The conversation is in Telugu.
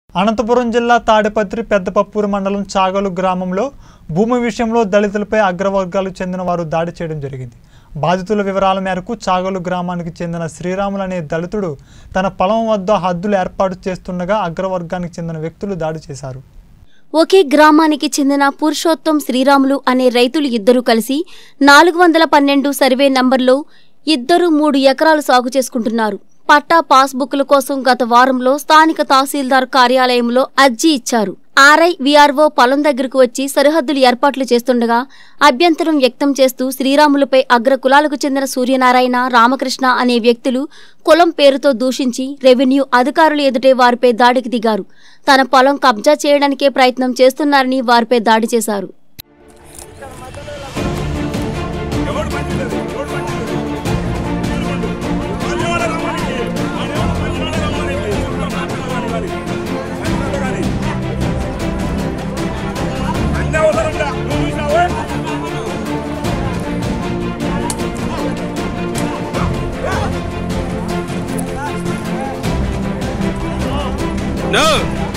అనంతపురం జిల్లా తాడిపత్రి పెద్దపప్పూరు మండలం చాగలు గ్రామంలో భూమి విషయంలో దళితులపై అగ్రవర్గాలకు చెందిన వారు దాడి చేయడం జరిగింది బాధితుల వివరాల మేరకు చాగలు గ్రామానికి చెందిన శ్రీరాములు అనే దళితుడు తన పొలం వద్ద హద్దులు ఏర్పాటు చేస్తుండగా అగ్రవర్గానికి చెందిన వ్యక్తులు దాడి చేశారు ఒకే గ్రామానికి చెందిన పురుషోత్తం శ్రీరాములు అనే రైతులు ఇద్దరూ కలిసి నాలుగు వందల పన్నెండు సర్వే నంబర్లో ఇద్దరు మూడు ఎకరాలు సాగు చేసుకుంటున్నారు పట్టా పాస్బుక్ల కోసం గత వారంలో స్థానిక తహసీల్దార్ కార్యాలయంలో అర్జీ ఇచ్చారు ఆర్ఐ విఆర్ఓ పొలం దగ్గరకు వచ్చి సరిహద్దులు ఏర్పాట్లు చేస్తుండగా అభ్యంతరం వ్యక్తం చేస్తూ శ్రీరాములపై అగ్ర కులాలకు చెందిన సూర్యనారాయణ రామకృష్ణ అనే వ్యక్తులు కులం పేరుతో దూషించి రెవెన్యూ అధికారులు ఎదుటే వారిపై దాడికి దిగారు తన పొలం కబ్జా చేయడానికే ప్రయత్నం చేస్తున్నారని వారిపై దాడి చేశారు ఎవడు మంచిది ఎవడు మంచిది మళ్ళీ రమ్మని మళ్ళీ రమ్మని మాట్లాడమని మరి మాట్లాడాలి అన్నీ అవసరంగా నువ్వు చూసినావే No!